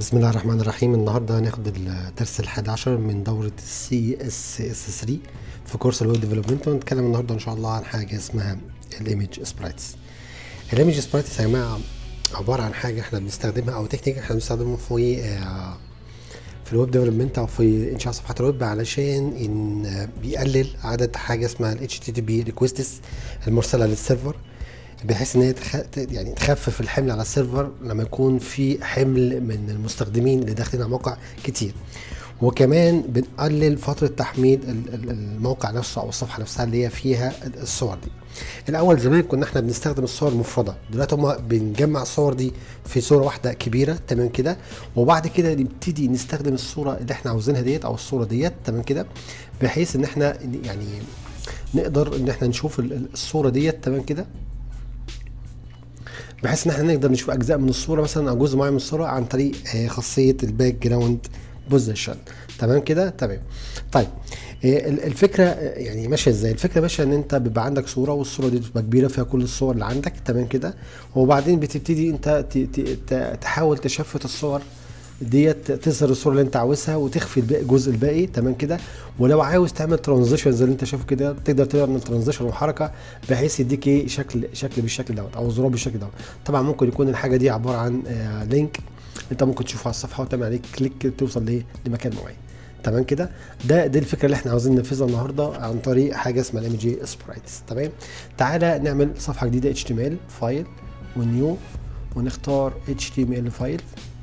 بسم الله الرحمن الرحيم النهارده هناخد الدرس الحادي عشر من دورة السي اس اس 3 في كورس الويب ديفلوبمنت ونتكلم النهارده ان شاء الله عن حاجة اسمها الايمج سبرايتس الايمج سبرايتس يا جماعة عبارة عن حاجة احنا بنستخدمها او تكنيك احنا بنستخدمه في آه، في الويب ديفلوبمنت او في انشاء صفحات الويب علشان ان آه، بيقلل عدد حاجة اسمها ال HTTP requests المرسلة للسيرفر بحيث ان هي تخ... ت- يعني تخفف الحمل على السيرفر لما يكون في حمل من المستخدمين اللي داخلين على موقع كتير وكمان بنقلل فترة تحميل ال- ال- الموقع نفسه او الصفحة نفسها اللي هي فيها الصور دي الاول زمان كنا احنا بنستخدم الصور مفردة دلوقتي هما بنجمع الصور دي في صورة واحدة كبيرة تمام كده وبعد كده نبتدي نستخدم الصورة اللي احنا عاوزينها ديت او الصورة ديت تمام كده بحيث ان احنا يعني نقدر ان احنا نشوف ال- ال- الصورة ديت تمام كده بحيث ان احنا نقدر نشوف اجزاء من الصوره مثلا او جزء معين من الصوره عن طريق آه، خاصيه الباك جراوند بوزيشن تمام كده تمام طيب آه، ال- الفكره آه، يعني ماشيه ازاي الفكره ماشيه ان انت بيبقى عندك صوره والصوره دي بتبقى كبيره فيها كل الصور اللي عندك تمام كده وبعدين بتبتدي انت ت- ت- ت- تحاول تشفت الصور ديت تظهر الصوره اللي انت عاوزها وتخفي الباقي الجزء الباقي تمام كده ولو عاوز تعمل ترانزيشن زي اللي انت شايفه كده تقدر تعمل ترانزيشن وحركه بحيث يديك ايه شكل شكل بالشكل دوت او زرار بالشكل دوت طبعا ممكن يكون الحاجه دي عباره عن آه لينك انت ممكن تشوفه على الصفحه وتعمل عليه كليك توصل لايه لمكان معين تمام كده ده دي الفكره اللي احنا عاوزين ننفذها النهارده عن طريق حاجه اسمها الام جي سبرايتس تمام تعالى نعمل صفحه جديده اتش تي ام ال فايل ونيو ونختار اتش تي ام ال فايل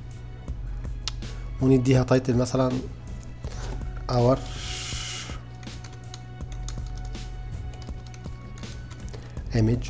ونديها تايتل مثلا اور image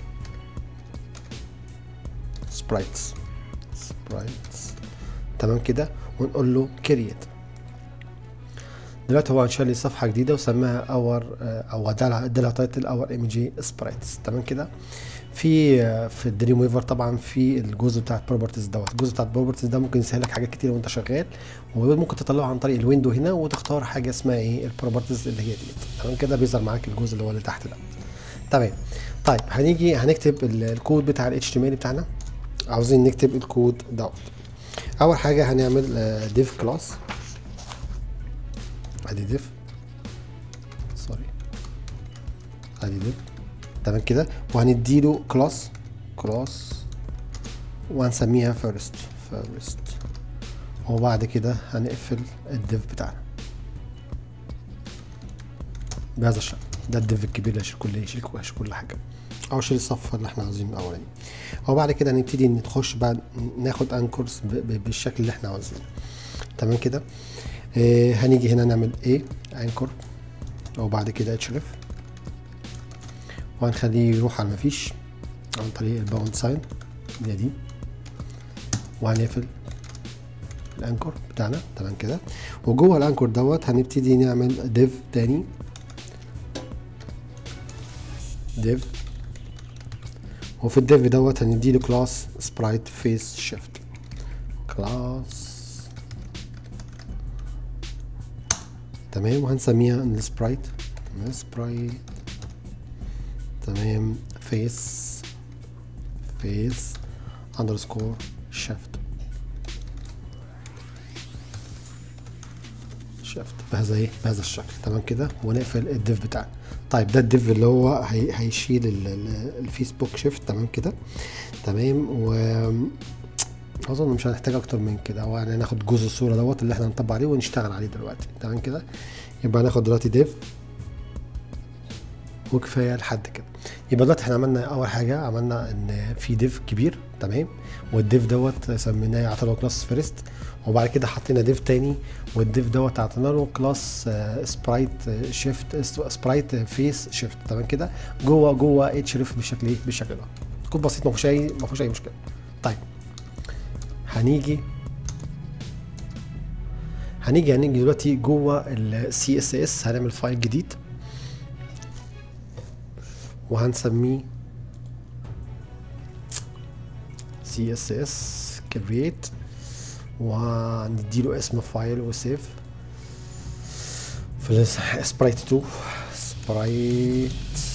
sprites sprites تمام كده ونقول له create دلوقتي هو انشا لي صفحه جديده وسماها اور او ادالها ادالها تايتل اور ام جي سبرايتس تمام كده في آه، في الدريم ويفر طبعا في الجزء بتاع البروبرتيز دوت الجزء بتاع البروبرتيز ده ممكن يسهل لك حاجات كتير وانت شغال وممكن تطلعه عن طريق الويندو هنا وتختار حاجه اسمها ايه البروبرتيز اللي هي ديت تمام كده بيظهر معاك الجزء اللي هو اللي تحت ده تمام طيب هنيجي هنكتب ال- الكود بتاع ال HTML بتاعنا عاوزين نكتب الكود دوت اول حاجه هنعمل ديف كلاس ادي ديف سوري ادي ديف تمام كده وهنديله كلاس كلاس وهنسميها فيرست فيرست وبعد كده هنقفل الديف بتاعنا بهذا الشكل ده الديف الكبير اللي هيشيل كل يشيل يشيل كل حاجه او يشيل الصفحه اللي احنا عاوزينه الاولاني وبعد كده هنبتدي نخش بقى ناخد انكورز بالشكل اللي احنا عاوزينه تمام كده اه هنيجي هنا نعمل ايه انكور وبعد كده اتشرف وهنخليه يروح على مفيش عن طريق الباوند ساين اللي هي دي وهنقفل الانكور بتاعنا تمام كده وجوه الانكور دوت هنبتدي نعمل ديف تاني ديف وفي الديف دوت هنديله كلاس سبرايت فيس شيفت كلاس تمام وهنسميها السبرايت سبرايت تمام فيس فيس اندرسكور شيفت شفت بهذا ايه بهذا الشكل تمام كده ونقفل الديف بتاعنا طيب ده الديف اللي هو هي هيشيل ال- ال- الفيسبوك شيفت تمام كده تمام و اظن مش هنحتاج اكتر من كده هو يعني ناخد جزء الصوره دوت اللي احنا هنطبق عليه ونشتغل عليه دلوقتي تمام كده يبقى هناخد دلوقتي ديف وكفايه لحد كده يبقى دلوقتي احنا عملنا اول حاجه عملنا ان في ديف كبير تمام والديف دوت سميناه اعطينا له كلاس فيرست وبعد كده حطينا ديف تاني والديف دوت اعطينا له كلاس سبرايت شيفت سبرايت فيس شيفت تمام كده جوه جوه اتش ريف بالشكل ايه بالشكل ده كود بسيط ما فيهوش اي ما فيهوش اي مشكله طيب هنيجي هنيجي هنيجي دلوقتي جوه السي اس اس هنعمل فايل جديد وهنسميه سي اس اس كرييت ونديله اسم فايل وسيف في سبرايت 2 سبرايت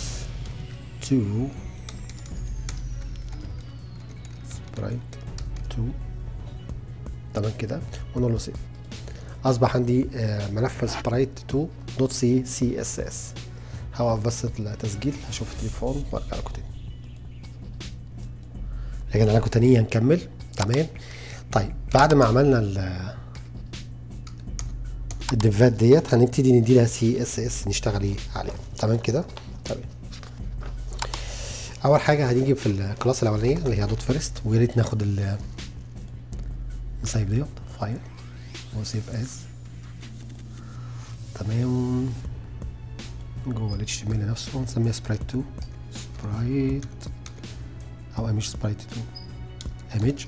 2 سبرايت 2 تمام كده ونقول له سيف اصبح عندي آه، ملف سبرايت 2 دوت سي سي اس اس هوقف بس التسجيل هشوف التليفون وارجع لكم تاني رجعنا لكم تاني هنكمل تمام طيب بعد ما عملنا ال الديفات ديت هنبتدي نديلها سي اس اس نشتغل ايه عليها تمام كده تمام اول حاجه هنيجي في الكلاس الاولانيه اللي هي دوت فيرست ويا ريت ناخد ال نسيب ديت فايل وسيف از تمام جوه ال HTML نفسه نسميها سبرايت 2 سبرايت او ايمج سبرايت 2 ايمج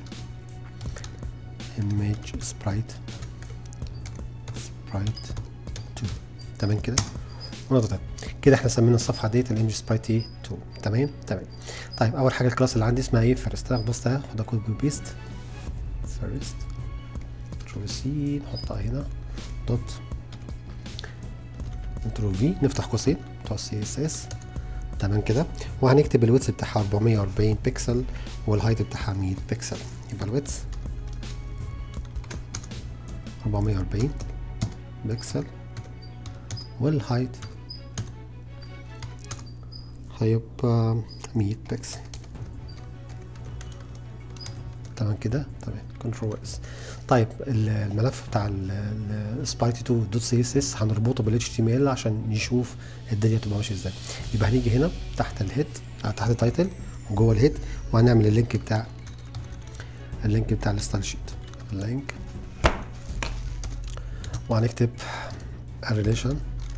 ايمج سبرايت سبرايت 2 تمام كده ونضغط كده احنا سمينا الصفحه ديت الايمج سبرايت ايه 2 تمام تمام طيب اول حاجه الكلاس اللي عندي اسمها ايه فيرست بص ده خد كوبي بيست فيرست كنترول سي نحطها هنا دوت كنترول في نفتح قوسين بتوع السي اس اس تمام كده وهنكتب الويتس بتاعها 440 بكسل والهايت بتاعها 100 بكسل يبقى الويتس 440 بكسل والهايت هيبقى 100 بكسل تمام كده تمام كنترول اس طيب ال- الملف بتاع السبايتي 2 دوت سي اس اس هنربطه بال HTML عشان نشوف الدنيا تبقى ماشيه ازاي يبقى هنيجي هنا تحت الهيد آه، تحت التايتل وجوه الهيد وهنعمل اللينك بتاع اللينك بتاع الستايل شيت اللينك وهنكتب الريليشن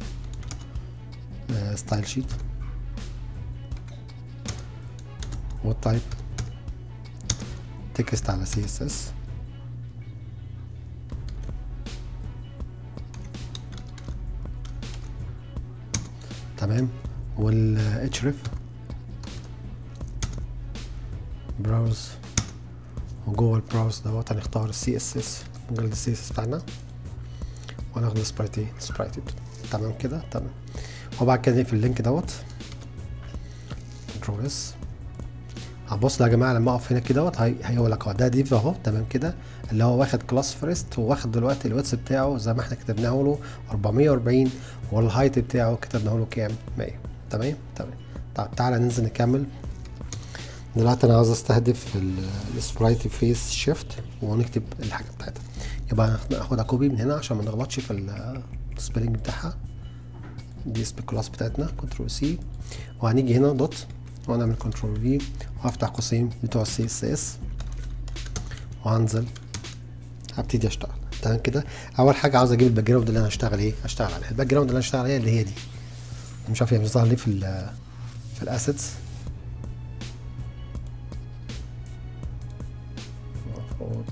ستايل شيت والتايب تكست على سي اس اس تمام وال href براوز وجوه البراوز دوت هنختار السي اس اس مجرد السي اس اس بتاعنا وهناخد سبرايت ايه سبرايت تمام كده تمام وبعد كده نقفل اللينك دوت كنترول اس هبص يا جماعه لما اقف هنا كده دوت هي- هيقول لك اه ده ديف اهو تمام كده اللي هو واخد كلاس فيرست وواخد دلوقتي الواتس بتاعه زي ما احنا كتبناه له 440 والهايت بتاعه كتبناه له كام 100 تمام تمام طب تعالى ننزل نكمل دلوقتي انا عاوز استهدف السبرايت فيس شيفت ونكتب الحاجه بتاعتها يبقى هاخدها كوبي من هنا عشان ما نغلطش في السبيلنج بتاعها دي اسم الكلاس بتاعتنا كنترول سي وهنيجي هنا دوت وهنعمل كنترول في وهفتح قوسين بتوع السي اس اس وهنزل هبتدي اشتغل تمام كده اول حاجه عاوز اجيب الباك جراوند اللي انا هشتغل ايه هشتغل عليها الباك جراوند اللي انا هشتغل عليها اللي هي دي مش عارف هي مش ظاهره ليه في ال في الاسيتس المفروض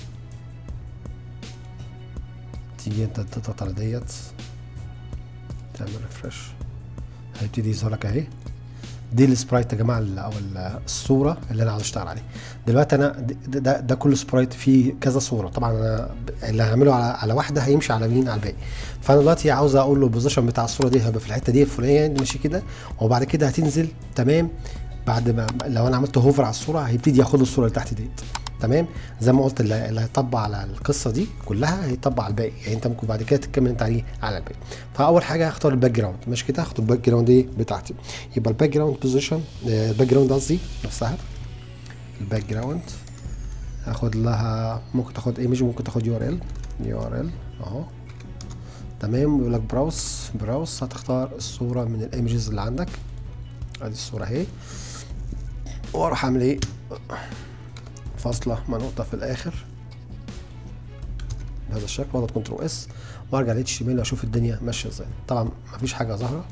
تيجي انت تضغط على ديت تعمل ريفرش هيبتدي يظهر لك اهي دي السبرايت يا جماعه ال- او ال- الصوره اللي انا عاوز اشتغل عليها دلوقتي انا ده, ده, ده كل سبرايت فيه كذا صوره طبعا انا ب- اللي هعمله على, على واحده هيمشي على مين على الباقي فانا دلوقتي عاوز اقول له البوزيشن بتاع الصوره دي هيبقى في الحته دي الفلانيه ماشي كده وبعد كده هتنزل تمام بعد ما لو انا عملت هوفر على الصوره هيبتدي ياخد الصوره اللي تحت ديت تمام زي ما قلت اللي اللي هيطبق على القصه دي كلها هيطبق على الباقي يعني انت ممكن بعد كده تكمل انت عليه على الباقي فاول حاجه هختار الباك جراوند ماشي كده هاخد الباك جراوند ايه بتاعتي يبقى الباك جراوند بوزيشن الباك جراوند قصدي نفسها الباك جراوند هاخد لها ممكن تاخد ايمج ممكن تاخد يو ار ال يو ار ال اهو تمام بيقول لك براوس براوس هتختار الصوره من الايمجز اللي عندك ادي الصوره اهي واروح اعمل ايه فاصله مع نقطه في الاخر بهذا الشكل واضغط كنترول اس وارجع لاتش تي اشوف الدنيا ماشيه ازاي طبعا مفيش حاجه ظاهره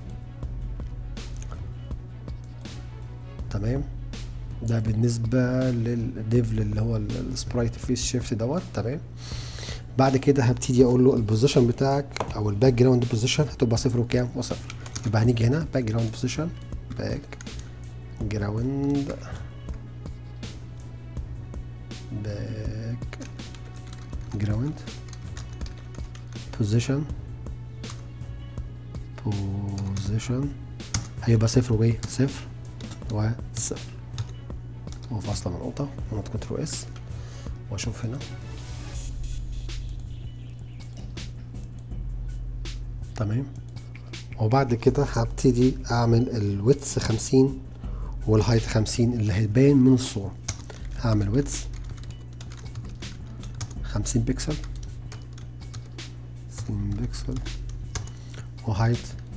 تمام ده بالنسبه للديف اللي هو السبرايت فيس شيفت دوت تمام بعد كده هبتدي اقول له البوزيشن بتاعك او الباك جراوند بوزيشن هتبقى صفر وكام وصفر يبقى هنيجي هنا باك جراوند بوزيشن باك جراوند باك جراوند بوزيشن بوزيشن هيبقى صفر وايه صفر وصفر وفاصلة من نقطة ونقطة كنترول اس واشوف هنا تمام وبعد كده هبتدي اعمل الويتس خمسين والهايت خمسين اللي هيبان من الصورة هعمل ويتس خمسين بكسل خمسين بكسل وهايت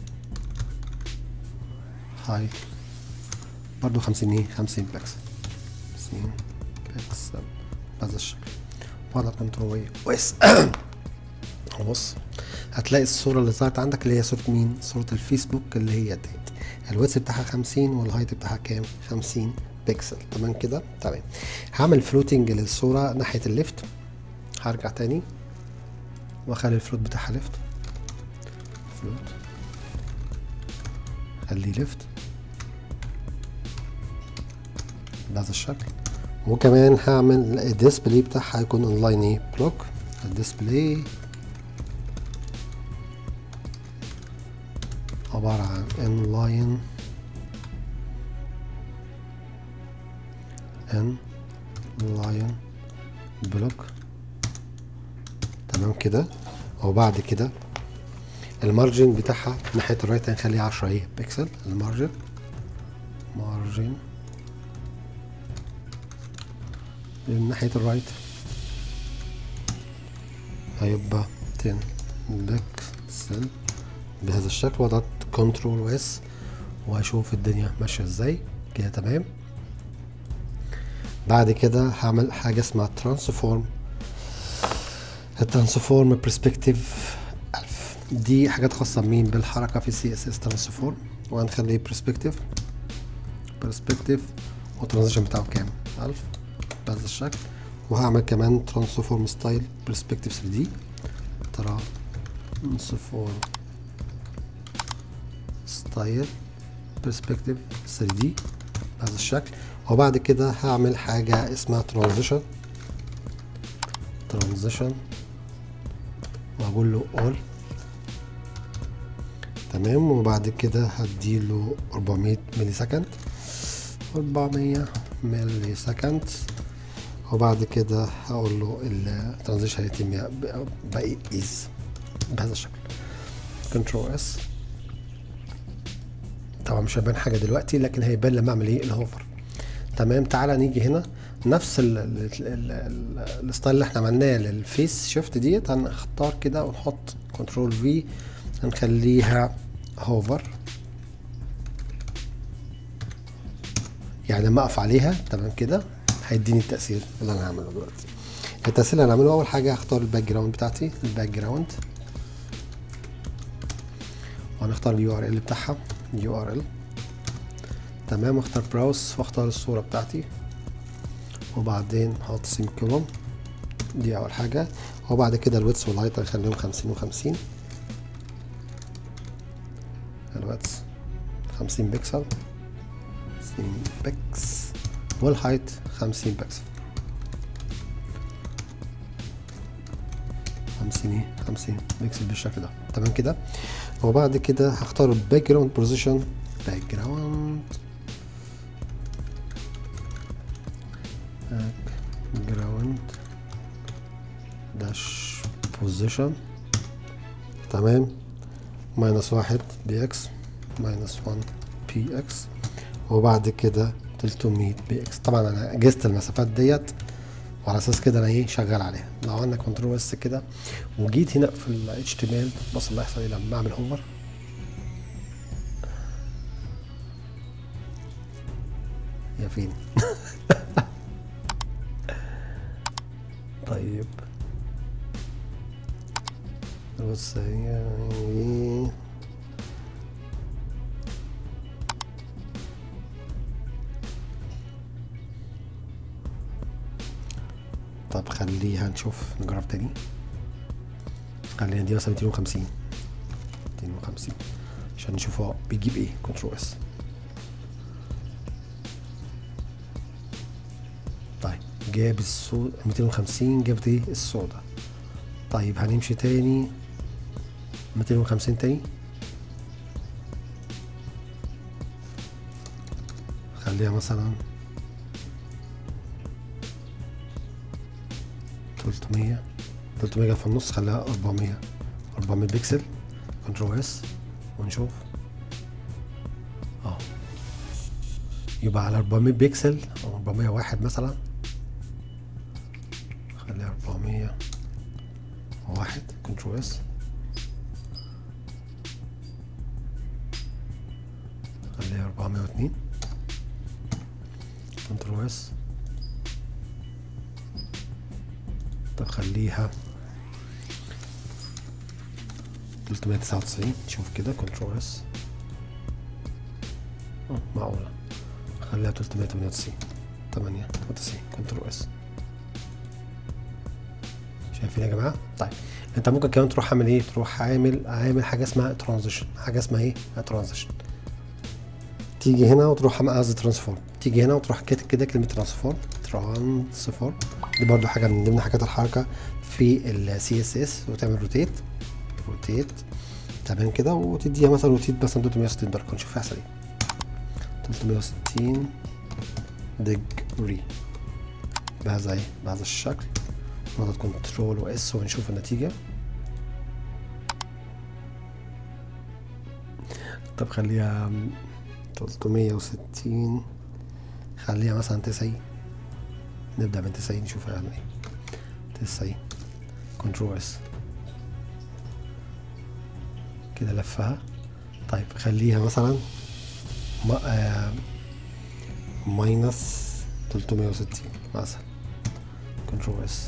هايت برضو خمسين ايه خمسين بكسل خمسين بكسل بهذا الشكل وهذا كنترول ويس بص هتلاقي الصورة اللي ظهرت عندك اللي هي صورة مين؟ صورة الفيسبوك اللي هي ديت الويتس بتاعها خمسين والهايت بتاعها كام؟ خمسين بكسل تمام كده؟ تمام هعمل فلوتنج للصورة ناحية الليفت هرجع تاني واخلي الفلوت بتاعها ليفت فلوت خليه ليفت بهذا الشكل وكمان هعمل الديسبلاي بتاعها هيكون اونلاين ايه بلوك الديسبلاي عبارة عن inline inline بلوك تمام كده وبعد كده المارجن بتاعها ناحية الرايت هنخليه عشرة ايه بيكسل المارجن مارجن من ناحية الرايت هيبقى 10 بيكسل بهذا الشكل وضغط كنترول واس وهشوف الدنيا ماشية ازاي كده تمام بعد كده هعمل حاجة اسمها ترانسفورم الترانسفورم برسبكتيف ألف دي حاجات خاصة بمين بالحركة في سي اس اس ترانسفورم وهنخليه برسبكتيف برسبكتيف والترانزيشن بتاعه كام ألف بهذا الشكل وهعمل كمان ترانسفورم ستايل برسبكتيف 3 دي ترانسفورم ستايل برسبكتيف 3 دي بهذا الشكل وبعد كده هعمل حاجة اسمها ترانزيشن ترانزيشن واقول له all تمام وبعد كده هديله 400 ملي سكند 400 ملي سكند وبعد كده هقول له الترانزيشن هيتم باي ايز بهذا الشكل كنترول اس طبعا مش هيبان حاجه دلوقتي لكن هيبان لما اعمل ايه الهوفر تمام تعالى نيجي هنا نفس ال- ال- ال- ال- الستايل اللي احنا عملناه للفيس شيفت ديت هنختار كده ونحط كنترول في هنخليها هوفر يعني لما اقف عليها تمام كده هيديني التأثير اللي انا هعمله دلوقتي التأثير اللي هنعمله اول حاجة هختار الباك جراوند بتاعتي الباك جراوند وهنختار اليو ار ال بتاعها يو ار ال تمام اختار براوس واختار الصورة بتاعتي وبعدين هحط سيم كولوم دي اول حاجة وبعد كده الويتس والهايت هنخليهم خمسين وخمسين الويتس خمسين بكسل خمسين بكس والهايت خمسين بكسل خمسين ايه خمسين بكسل بالشكل ده تمام كده وبعد كده هختار الباك جراوند بوزيشن باك جراوند باك جراوند داش بوزيشن تمام ماينس واحد بي اكس ماينس وان بي اكس وبعد كده 300 بي اكس طبعا انا جزت المسافات ديت وعلى اساس كده انا ايه شغال عليها لو عندنا كنترول بس كده وجيت هنا في ال HTML بص اللي هيحصل ايه لما اعمل هوفر يا فين طيب بص يعني طب خليها نشوف نجرب تاني خلينا دي مثلا 250 250 عشان نشوف هو بيجيب ايه كنترول اس طيب جاب الصوت 250 جابت ايه الصودا طيب هنمشي تاني 250 تاني خليها مثلا 300 300 في النص خليها 400 400 بكسل كنترول اس ونشوف اه يبقى على 400 بيكسل او 401 مثلا خليها 401 كنترول اس خليها 402 كنترول اس طب خليها 399 شوف كده كنترول اس معقولة خليها 398 98 كنترول اس شايفين يا جماعة طيب انت ممكن كمان تروح عامل ايه تروح عامل عامل حاجة اسمها ترانزيشن حاجة اسمها ايه ترانزيشن تيجي هنا وتروح قصدي ترانسفورم تيجي هنا وتروح كاتب كده كلمة ترانسفورم ترانسفورم دي برضو حاجة من ضمن حاجات الحركة في السي اس اس وتعمل روتيت روتيت تمام كده وتديها مثلا روتيت مثلا 360 درجة نشوف هيحصل ايه 360 ديجري بهذا ايه بهذا الشكل نضغط كنترول واس ونشوف النتيجة طب خليها 360 خليها مثلا 90 نبدأ من 90 نشوف هيعمل ايه 90 كنترول اس كده لفها طيب خليها مثلا ماينس 360 مثلا كنترول اس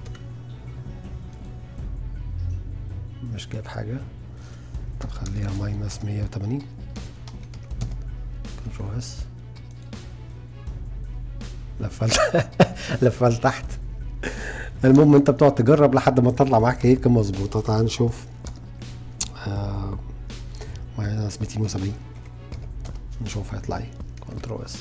مش جايب حاجة طب خليها ماينس 180 كنترول اس لفها لفها لتحت المهم انت بتقعد تجرب لحد ما تطلع معاك ايه كام مظبوطه تعال نشوف آه ماينس 270 نشوف هيطلع ايه كنترول اس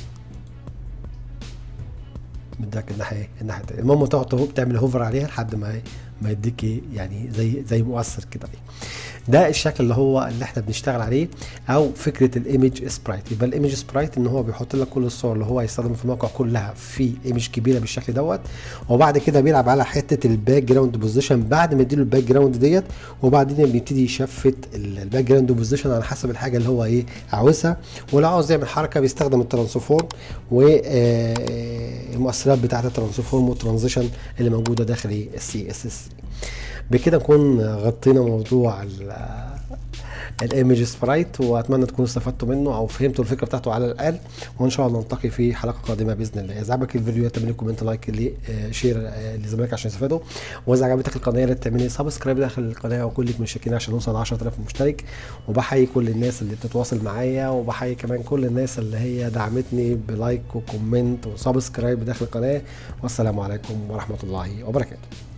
مديك الناحيه ايه الناحيه التانية المهم تقعد تعمل هوفر عليها لحد ما ما يديك ايه يعني زي زي مؤثر كده ايه ده الشكل اللي هو اللي احنا بنشتغل عليه او فكره الايمج سبرايت يبقى الايمج سبرايت ان هو بيحط لك كل الصور اللي هو هيستخدمها في الموقع كلها في ايمج كبيره بالشكل دوت وبعد كده بيلعب على حته الباك جراوند بوزيشن بعد ما يديله الباك جراوند ديت وبعدين بيبتدي يشفت الباك جراوند بوزيشن على حسب الحاجه اللي هو ايه عاوزها ولو عاوز يعمل حركه بيستخدم الترانسفورم والمؤثرات بتاعه الترانسفورم والترانزيشن اللي موجوده داخل السي اس اس بكده نكون غطينا موضوع الايمج سبرايت واتمنى تكونوا استفدتوا منه او فهمتوا الفكره بتاعته على الاقل وان شاء الله نلتقي في حلقه قادمه باذن الله اذا عجبك الفيديو تعمل كومنت لايك لي شير لزمايلك عشان يستفادوا واذا عجبتك القناه يا ريت تعملي سبسكرايب داخل القناه وكلك مشتركين عشان نوصل 10000 مشترك وبحيي كل الناس اللي بتتواصل معايا وبحيي كمان كل الناس اللي هي دعمتني بلايك وكومنت وسبسكرايب داخل القناه والسلام عليكم ورحمه الله وبركاته